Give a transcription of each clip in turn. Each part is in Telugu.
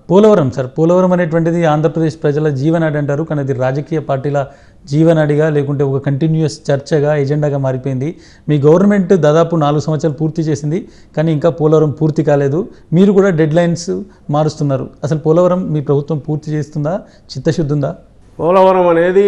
పోలవరం సార్ పోలవరం అనేటువంటిది ఆంధ్రప్రదేశ్ ప్రజల జీవనాడి అంటారు కానీ అది రాజకీయ పార్టీల జీవనాడిగా లేకుంటే ఒక కంటిన్యూస్ చర్చగా ఎజెండాగా మారిపోయింది మీ గవర్నమెంట్ దాదాపు నాలుగు సంవత్సరాలు పూర్తి చేసింది కానీ ఇంకా పోలవరం పూర్తి కాలేదు మీరు కూడా డెడ్ లైన్స్ మారుస్తున్నారు అసలు పోలవరం మీ ప్రభుత్వం పూర్తి చేస్తుందా చిత్తశుద్ధి ఉందా పోలవరం అనేది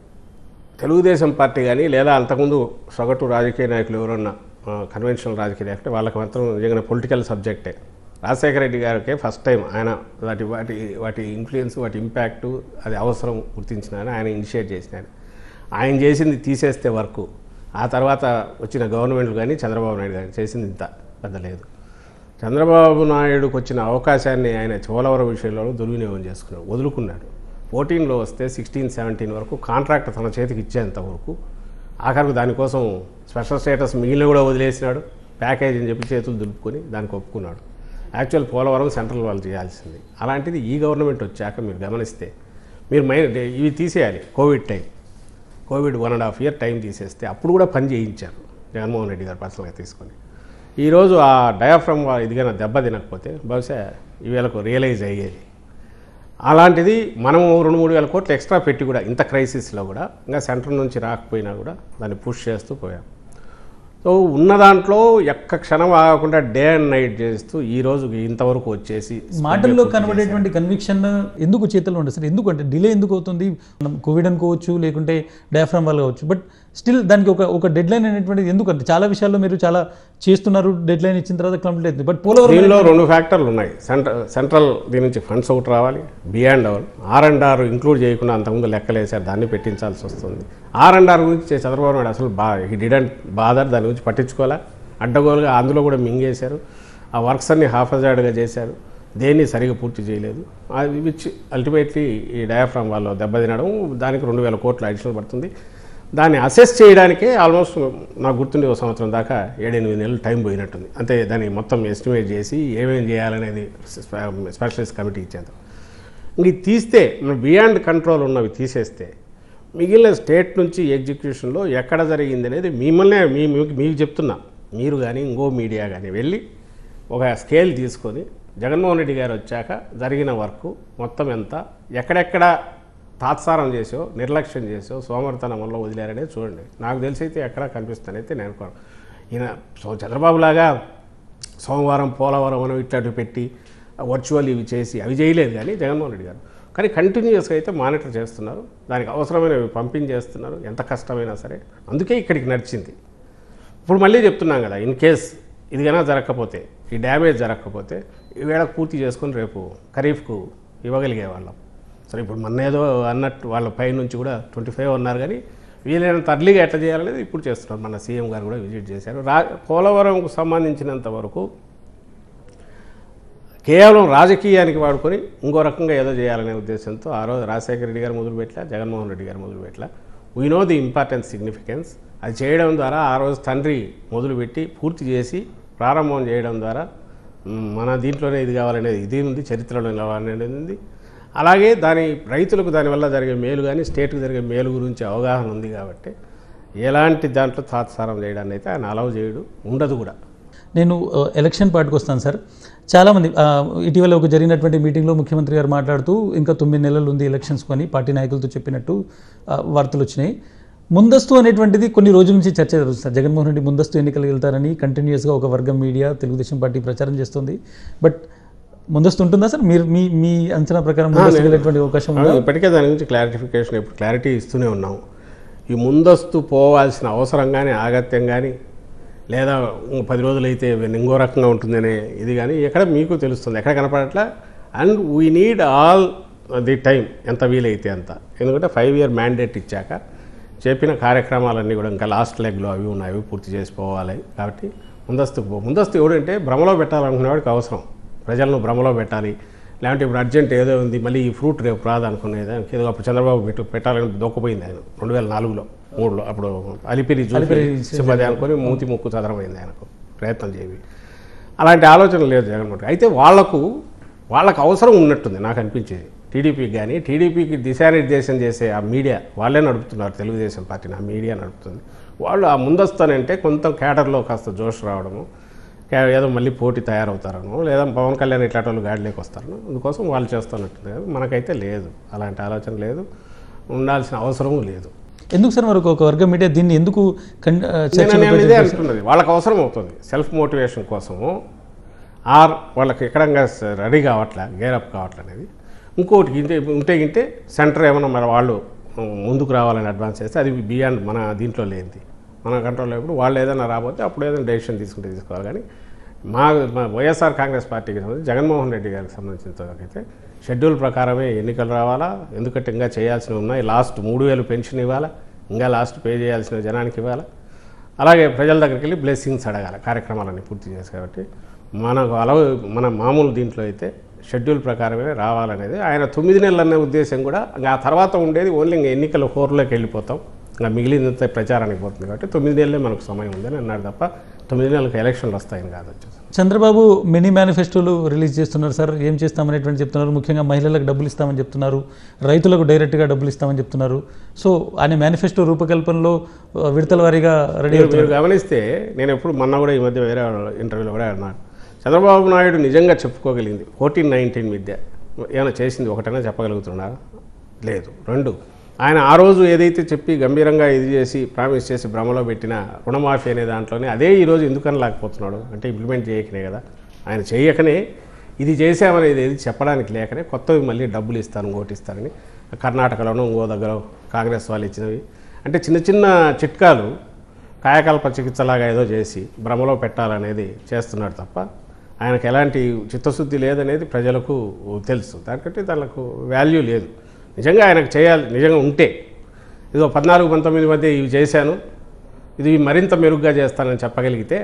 తెలుగుదేశం పార్టీ కానీ లేదా అంతకుముందు సగటు రాజకీయ నాయకులు ఎవరన్నా కన్వెన్షనల్ రాజకీయ నాయకులు వాళ్ళకి మాత్రం నిజంగా పొలిటికల్ సబ్జెక్టే రాజశేఖర రెడ్డి గారికి ఫస్ట్ టైం ఆయన వాటి వాటి వాటి ఇన్ఫ్లుయెన్స్ వాటి ఇంపాక్ట్ అది అవసరం గుర్తించిన ఆయన ఆయన ఇనిషియేట్ చేసిన ఆయన ఆయన చేసింది తీసేస్తే వర్క్ ఆ తర్వాత వచ్చిన గవర్నమెంట్లు కానీ చంద్రబాబు నాయుడు కానీ చేసింది ఇంత పెద్ద లేదు చంద్రబాబు నాయుడుకు వచ్చిన అవకాశాన్ని ఆయన పోలవరం విషయంలో దుర్వినియోగం చేసుకున్నాడు వదులుకున్నాడు ఫోర్టీన్లో వస్తే సిక్స్టీన్ సెవెంటీన్ వరకు కాంట్రాక్ట్ తన చేతికి ఇచ్చేంత వరకు ఆఖరికి దానికోసం స్పెషల్ స్టేటస్ మిగిలిన కూడా వదిలేసినాడు ప్యాకేజ్ అని చెప్పి చేతులు దులుపుకొని దానికి ఒప్పుకున్నాడు యాక్చువల్ పోలవరం సెంట్రల్ వాళ్ళు చేయాల్సింది అలాంటిది ఈ గవర్నమెంట్ వచ్చాక మీరు గమనిస్తే మీరు మైన్ ఇవి తీసేయాలి COVID time COVID one and half year time తీసేస్తే అప్పుడు కూడా పని చేయించారు జగన్మోహన్ రెడ్డి గారు పర్సనల్గా తీసుకొని ఈరోజు ఆ డయాఫ్రమ్ ఇదిగా దెబ్బ తినకపోతే బహుశా ఈవేళకు రియలైజ్ అయ్యేది అలాంటిది మనము రెండు మూడు వేల కోట్లు ఎక్స్ట్రా పెట్టి కూడా ఇంత క్రైసిస్లో కూడా ఇంకా సెంటర్ నుంచి రాకపోయినా కూడా దాన్ని పుష్ చేస్తూ పోయాం సో ఉన్న దాంట్లో ఎక్క క్షణం ఆగకుండా డే అండ్ నైట్ చేస్తూ ఈ రోజు ఇంతవరకు వచ్చేసి మాటల్లో కనబడేటువంటి కన్విక్షన్ ఎందుకు చేతుల్లో ఉండదు సార్ ఎందుకు అంటే డిలే ఎందుకు అవుతుంది మనం కోవిడ్ అనుకోవచ్చు లేకుంటే డయాఫ్రామ్ వల్ల కావచ్చు బట్ స్టిల్ దానికి ఒక ఒక డెడ్ లైన్ అనేటువంటిది ఎందుకంటే చాలా విషయాల్లో మీరు చాలా చేస్తున్నారు డెడ్ లైన్ ఇచ్చిన తర్వాత కంప్లీట్ అవుతుంది బట్ పోలవరం దీనిలో రెండు ఫ్యాక్టర్లు ఉన్నాయి సెంట్రల్ సెంట్రల్ దీని నుంచి ఫండ్స్ ఒకటి రావాలి beyond our R and R include చేయకుండా అంతకుముందు లెక్కలేసారు దాన్ని పెట్టించాల్సి వస్తుంది ఆర్ అండ్ ఆర్ గురించి చంద్రబాబు నాయుడు అసలు బా హీ డిడెంట్ బాదర్ దాని గురించి పట్టించుకోవాలా అడ్డగోలుగా అందులో కూడా మింగేశారు ఆ వర్క్స్ అన్ని హాఫ్ అజార్డ్గా చేశారు దేన్ని సరిగా పూర్తి చేయలేదు అది విచ్ అల్టిమేట్లీ ఈ డయాఫ్రామ్ వాళ్ళు దెబ్బతినడం దానికి రెండు వేల కోట్లు అడిషనల్ పడుతుంది దాన్ని అసెస్ చేయడానికే ఆల్మోస్ట్ నాకు గుర్తుండే ఒక సంవత్సరం దాకా ఏడెనిమిది నెలలు టైం పోయినట్టుంది అంటే దాన్ని మొత్తం ఎస్టిమేట్ చేసి ఏమేమి చేయాలనేది స్పెషలిస్ట్ కమిటీ ఇచ్చేంత ఇంక ఇది తీస్తే బియాండ్ కంట్రోల్ ఉన్నవి తీసేస్తే మిగిలిన స్టేట్ నుంచి ఎగ్జిక్యూషన్లో ఎక్కడ జరిగింది అనేది మిమ్మల్నే మీ మీకు- మీకు చెప్తున్నా మీరు కానీ ఇంకో మీడియా కానీ వెళ్ళి ఒక స్కేల్ తీసుకొని జగన్మోహన్ రెడ్డి గారు వచ్చాక జరిగిన వర్క్ మొత్తం ఎంత ఎక్కడెక్కడ తాత్సారం చేసో నిర్లక్ష్యం చేసో సోమరితనం వల్ల వదిలేరనేది చూడండి నాకు తెలిసి అయితే ఎక్కడా కనిపిస్తానైతే నేను అనుకోను ఈయన సో చంద్రబాబు లాగా సోమవారం పోలవరం అని ఇట్లాంటివి పెట్టి వర్చువల్ ఇవి చేసి అవి చేయలేదు కానీ జగన్మోహన్ రెడ్డి గారు కానీ కంటిన్యూస్గా అయితే మానిటర్ చేస్తున్నారు దానికి అవసరమైనవి పంపించేస్తున్నారు ఎంత కష్టమైనా సరే అందుకే ఇక్కడికి నడిచింది ఇప్పుడు మళ్ళీ చెప్తున్నాం కదా ఇన్ కేస్ ఇది కనుక జరగకపోతే ఈ డ్యామేజ్ జరగకపోతే ఈ వేళకు పూర్తి చేసుకొని రేపు ఖరీఫ్కు ఇవ్వగలిగే వాళ్ళం సరే ఇప్పుడు మొన్న ఏదో అన్నట్టు వాళ్ళ పై నుంచి కూడా ట్వంటీ ఫైవ్ అన్నారు కానీ వీలైనంత అర్లీగా ఎట్లా చేయాలనేది ఇప్పుడు చేస్తున్నారు మన సీఎం గారు కూడా విజిట్ చేశారు రా పోలవరంకు సంబంధించినంత వరకు కేవలం రాజకీయానికి వాడుకొని ఇంకో రకంగా ఏదో చేయాలనే ఉద్దేశంతో ఆ రోజు రాజశేఖర రెడ్డి గారు మొదలుపెట్టలా జగన్మోహన్ రెడ్డి గారు మొదలుపెట్టలా we know the importance significance అది చేయడం ద్వారా ఆ రోజు తండ్రి మొదలుపెట్టి పూర్తి చేసి ప్రారంభం చేయడం ద్వారా మ్, మన దీంట్లోనే ఇది కావాలనేది ఇది ఉంది చరిత్రలో నిలవాలనేది ఉంది అలాగే దాని రైతులకు దానివల్ల జరిగే మేలు కానీ స్టేట్కి జరిగే మేలు గురించి అవగాహన ఉంది కాబట్టి ఎలాంటి దాంట్లో తాత్సారం చేయడాన్ని అయితే ఆయన అలవ్ చేయడు ఉండదు కూడా నేను ఆ, ఎలక్షన్ పార్టీకి వస్తాను సార్ చాలామంది ఆ, ఇటీవల ఒక జరిగినటువంటి మీటింగ్లో ముఖ్యమంత్రి గారు మాట్లాడుతూ ఇంకా తొమ్మిది నెలలు ఉంది ఎలక్షన్స్ కొని పార్టీ నాయకులతో చెప్పినట్టు ఆ, వార్తలు వచ్చినాయి ముందస్తు అనేటువంటిది కొన్ని రోజుల నుంచి చర్చ జరుగుతుంది సార్ జగన్మోహన్ రెడ్డి ముందస్తు ఎన్నికలు వెళ్తారని కంటిన్యూస్గా ఒక వర్గం మీడియా తెలుగుదేశం పార్టీ ప్రచారం చేస్తుంది బట్ ముందస్తు ఉంటుందా సార్ మీరు మీ మీ అంచనా ప్రకారం ముందస్తు వెళ్ళేటువంటి అవకాశం ఉందా అవును, ఇప్పటికే దాని గురించి క్లారిఫికేషన్ ఇప్పుడు క్లారిటీ ఇస్తూనే ఉన్నాం ఈ ముందస్తు పోవాల్సిన అవసరం కానీ ఆగత్యం కానీ లేదా ఇంకో పది రోజులైతే ఇంకో రకంగా ఉంటుందనే ఇది కానీ ఎక్కడ మీకు తెలుస్తుంది ఎక్కడ కనపడట్లా and we need all the time ఎంత వీలైతే అంత ఎందుకంటే ఫైవ్ ఇయర్ మ్యాండేట్ ఇచ్చాక చెప్పిన కార్యక్రమాలన్నీ కూడా ఇంకా లాస్ట్ లెగ్లో అవి ఉన్నాయి అవి పూర్తి చేసిపోవాలి కాబట్టి ముందస్తు పో- ముందస్తు ఎవడంటే భ్రమలో పెట్టాలనుకునేవాడికి అవసరం ప్రజలను భ్రమలో పెట్టాలి లేదంటే ఇప్పుడు అర్జెంట్ ఏదో ఉంది మళ్ళీ ఈ ఫ్రూట్ రేపు రాదు అనుకునేది ఏదో అప్పుడు చంద్రబాబు పెట్టు పెట్టాలని దొక్కపోయింది ఆయన రెండు వేల నాలుగులో మూడులో అప్పుడు అలిపిరి అలిపిరి చూసి సింపది అనుకొని మూతి ముక్కు చదరమైంది ఆయనకు ప్రయత్నం చేవి అలాంటి ఆలోచన లేదు జగన్మోహన్ రెడ్డి. అయితే వాళ్లకు వాళ్ళకు అవసరం ఉన్నట్టుంది నాకు అనిపించేది టీడీపీకి కానీ టీడీపీకి దిశానిర్దేశం చేసే ఆ మీడియా వాళ్ళే నడుపుతున్నారు తెలుగుదేశం పార్టీని ఆ మీడియా నడుపుతుంది వాళ్ళు ఆ ముందస్తు అని అంటే కొంత కేడర్లో కాస్త జోష్ రావడము ఏ- ఏదో మళ్ళీ పోటీ తయారవుతారనో లేదా పవన్ కళ్యాణ్ ఇట్లాంటి వాళ్ళు గాడిలోకి వస్తారనో అందుకోసం వాళ్ళు చేస్తున్నట్టుంది కదా మనకైతే లేదు అలాంటి ఆలోచన లేదు ఉండాల్సిన అవసరము లేదు ఎందుకు సార్ మరి ఒక వర్గం మీడియా దీన్ని ఎందుకు కన్- ఆ, నేను చర్చలో నేను పెట్టే- ఇదే అంటున్నది వాళ్ళకి అవసరం అవుతుంది సెల్ఫ్ మోటివేషన్ కోసము ఆర్ వాళ్ళకి ఎక్కడంగా రెడీ కావట్లే గేరప్ కావట్లే అనేది ఇంకోటి గింటే ఉంటే గింటే సెంటర్ ఏమైనా మరి వాళ్ళు ముందుకు రావాలని అడ్వాన్స్ చేస్తే అది బియాండ్ మన దీంట్లో లేనిది మన కంట్రోల్లో ఇప్పుడు వాళ్ళు ఏదైనా రాబోతే అప్పుడు ఏదైనా డెసిషన్ తీసుకుంటే తీసుకోవాలి కానీ మా మా వైఎస్ఆర్ కాంగ్రెస్ పార్టీకి సంబంధించి జగన్మోహన్ రెడ్డి గారికి సంబంధించినంతవరకైతే షెడ్యూల్ ప్రకారమే ఎన్నికలు రావాలా ఎందుకంటే ఇంకా చేయాల్సినవి ఉన్నాయి లాస్ట్ మూడు వేలు పెన్షన్ ఇవ్వాలా ఇంకా లాస్ట్ పే చేయాల్సిన జనానికి ఇవ్వాలా అలాగే ప్రజల దగ్గరికి వెళ్ళి బ్లెస్సింగ్స్ అడగాలి కార్యక్రమాలన్నీ పూర్తి చేసి కాబట్టి మనకు అలవ మన మామూలు దీంట్లో అయితే షెడ్యూల్ ప్రకారమే రావాలనేది ఆయన తొమ్మిది నెలలు అనే ఉద్దేశం కూడా ఇంకా ఆ తర్వాత ఉండేది ఓన్లీ ఇంకా ఎన్నికల హోర్లోకి వెళ్ళిపోతాం ఇంకా మిగిలినంత ప్రచారానికి పోతుంది కాబట్టి తొమ్మిది నెలలే మనకు సమయం ఉందని అన్నాడు తప్ప తొమ్మిది నెలలకు ఎలక్షన్లు వస్తాయని కాదు వచ్చేసి చంద్రబాబు మినీ మేనిఫెస్టోలు రిలీజ్ చేస్తున్నారు సార్ ఏం చేస్తామనేటువంటి చెప్తున్నారు ముఖ్యంగా మహిళలకు డబ్బులు ఇస్తామని చెప్తున్నారు రైతులకు డైరెక్ట్గా డబ్బులు ఇస్తామని చెప్తున్నారు సో ఆయన మేనిఫెస్టో రూపకల్పనలో ఆ, విడతల వారీగా రెడీ మీరు మీరు గమనిస్తే నేను ఎప్పుడు మొన్న కూడా ఈ మధ్య వేరే ఇంటర్వ్యూలో కూడా అన్నాను చంద్రబాబు నాయుడు నిజంగా చెప్పుకోగలిగింది ఫోర్టీన్ నైన్టీన్ విద్య ఏమైనా చేసింది ఒకటైనా చెప్పగలుగుతున్నారా లేదు రెండు ఆయన ఆ రోజు ఏదైతే చెప్పి గంభీరంగా ఇది చేసి ప్రామిస్ చేసి భ్రమలో పెట్టిన రుణమాఫీ అనే దాంట్లోనే అదే ఈరోజు ఎందుకని లేకపోతున్నాడు అంటే ఇంప్లిమెంట్ చేయకనే కదా ఆయన చేయకనే ఇది చేసామనేది ఏది చెప్పడానికి లేకనే కొత్తవి మళ్ళీ డబ్బులు ఇస్తాను ఇంకోటి ఇస్తానని కర్ణాటకలోనూ ఇంకో దగ్గర కాంగ్రెస్ వాళ్ళు ఇచ్చినవి అంటే చిన్న చిన్న చిట్కాలు కాయకల్ప చికిత్సలాగా ఏదో చేసి భ్రమలో పెట్టాలనేది చేస్తున్నాడు తప్ప ఆయనకు ఎలాంటి చిత్తశుద్ధి లేదనేది ప్రజలకు తెలుసు దానికంటే దానికి వాల్యూ లేదు నిజంగా ఆయనకు చేయాలి నిజంగా ఉంటే ఇదిగో పద్నాలుగు పంతొమ్మిది మధ్య ఇవి చేశాను ఇది మరింత మెరుగ్గా చేస్తానని చెప్పగలిగితే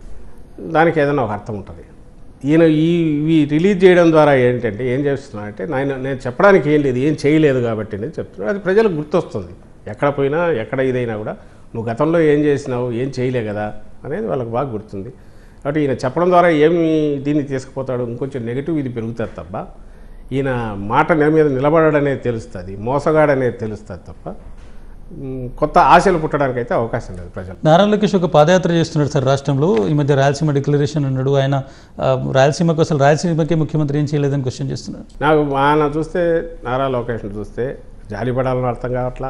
దానికి ఏదైనా ఒక అర్థం ఉంటుంది ఈయన ఈ ఇవి రిలీజ్ చేయడం ద్వారా ఏంటంటే ఏం చేస్తున్నాడంటే నేను నేను చెప్పడానికి ఏం లేదు ఏం చేయలేదు కాబట్టి నేను చెప్తున్నాను అది ప్రజలకు గుర్తొస్తుంది ఎక్కడ పోయినా ఎక్కడ ఇదైనా కూడా నువ్వు గతంలో ఏం చేసినావు ఏం చేయలే కదా అనేది వాళ్ళకి బాగా గుర్తుంది కాబట్టి ఈయన చెప్పడం ద్వారా ఏమి దీన్ని తీసుకుపోతాడు ఇంకొంచెం నెగిటివ్ ఇది పెరుగుతుంది తప్ప ఈయన మాట నెల మీద నిలబడడనేది తెలుస్తుంది మోసగాడనేది తెలుస్తుంది తప్ప మ్, కొత్త ఆశలు పుట్టడానికి అయితే అవకాశం లేదు ప్రజలు నారా లోకేష్ ఒక పాదయాత్ర చేస్తున్నాడు సార్ రాష్ట్రంలో ఈ మధ్య రాయలసీమ డిక్లరేషన్ అన్నాడు ఆయన ఆ, రాయలసీమకు అసలు రాయలసీమకే ముఖ్యమంత్రి ఏం చేయలేదని క్వశ్చన్ చేస్తున్నాడు నాకు ఆయన చూస్తే నారా లోకేష్ని చూస్తే జాలిపడాలని అర్థం కావట్లా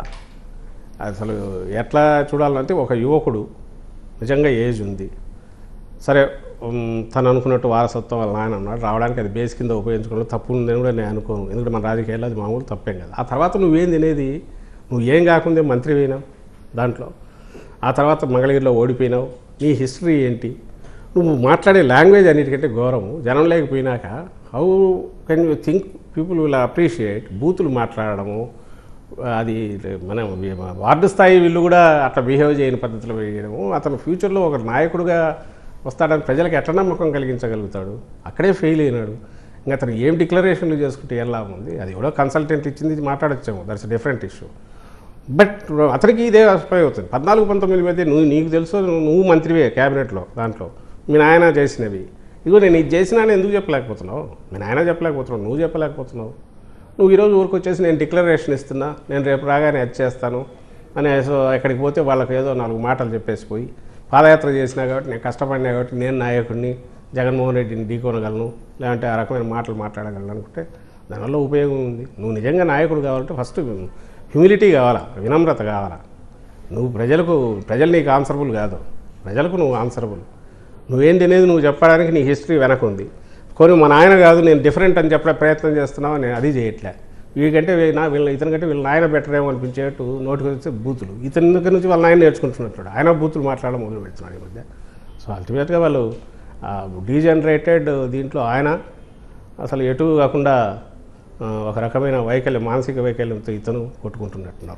అసలు ఎట్లా చూడాలంటే ఒక యువకుడు నిజంగా ఏజ్ ఉంది సరే ఉమ్, తను అనుకున్నట్టు వారసత్వం వాళ్ళ నాయన ఉన్నాడు రావడానికి అది బేస్ కింద ఉపయోగించుకోవడం తప్పు ఉందని కూడా నేను అనుకోను ఎందుకంటే మన రాజకీయాల్లో అది మామూలు తప్పేం కదా ఆ తర్వాత నువ్వేం తినేది నువ్వు ఏం కాకుండా మంత్రి అయినావు దాంట్లో ఆ తర్వాత మంగళగిరిలో ఓడిపోయినావు నీ హిస్టరీ ఏంటి నువ్వు మాట్లాడే లాంగ్వేజ్ అన్నిటికంటే ఘోరము జనం లేకపోయినాక how can you think people will appreciate బూతులు మాట్లాడడము అది మన వార్డు స్థాయి వీళ్ళు కూడా అట్లా బిహేవ్ చేయని పద్ధతిలో చేయడము అతను ఫ్యూచర్లో ఒక నాయకుడుగా వస్తాడని ప్రజలకు ఎట్లా నమ్మకం కలిగించగలుగుతాడు అక్కడే ఫెయిల్ అయినాడు ఇంకా అతను ఏం డిక్లరేషన్లు చేసుకుంటే ఎలా ఉంది అది ఎవడో కన్సల్టెంట్ ఇచ్చింది ఇది మాట్లాడచ్చాము దట్స్ డిఫరెంట్ ఇష్యూ బట్ అతనికి ఇదే అసలు అవుతుంది పద్నాలుగు పంతొమ్మిది మధ్య నువ్వు నీకు తెలుసు నువ్వు నువ్వు మంత్రివే క్యాబినెట్లో దాంట్లో మీ నాయన చేసినవి ఇదిగో నేను ఇది చేసినా అని ఎందుకు చెప్పలేకపోతున్నావు మీ నాయన చెప్పలేకపోతున్నావు నువ్వు చెప్పలేకపోతున్నావు నువ్వు ఈరోజు ఊరికి వచ్చేసి నేను డిక్లరేషన్ ఇస్తున్నా నేను రేపు రాగానే అది చేస్తాను అని సో ఎక్కడికి పోతే వాళ్ళకి ఏదో నాలుగు మాటలు చెప్పేసి పోయి పాదయాత్ర చేసినా కాబట్టి నేను కష్టపడినా కాబట్టి నేను నాయకుడిని జగన్మోహన్ రెడ్డిని ఢీకొనగలను లేదంటే ఆ రకమైన మాటలు మాట్లాడగలను అనుకుంటే దానివల్ల ఉపయోగం ఉంది నువ్వు నిజంగా నాయకుడు కావాలంటే ఫస్ట్ హ్యూమిలిటీ కావాలా వినమ్రత కావాలా నువ్వు ప్రజలకు ప్రజలు నీకు ఆన్సరబుల్ కాదు ప్రజలకు నువ్వు ఆన్సరబుల్ నువ్వేం తినేది నువ్వు చెప్పడానికి నీ హిస్టరీ వెనక ఉంది కొన్ని మా నాయన కాదు నేను డిఫరెంట్ అని చెప్పే ప్రయత్నం చేస్తున్నావు నేను అది చేయట్లే వీడికంటే వీ- నా వీళ్ళ ఇతని కంటే వీళ్ళ నాయన బెటర్ ఏమో అనిపించేట్టు నోటికి వస్తే బూతులు ఇతని దగ్గర నుంచి వాళ్ళ నాయన నేర్చుకుంటున్నట్టు ఆయన బూతులు మాట్లాడడం మొదలు పెడుతున్నాడు ఈ మధ్య సో అల్టిమేట్గా వాళ్ళు డీజనరేటెడ్ దీంట్లో ఆయన అసలు ఎటు కాకుండా ఆ, ఒక రకమైన వైకల్యం మానసిక వైకల్యంతో ఇతను కొట్టుకుంటున్నట్టున్నారు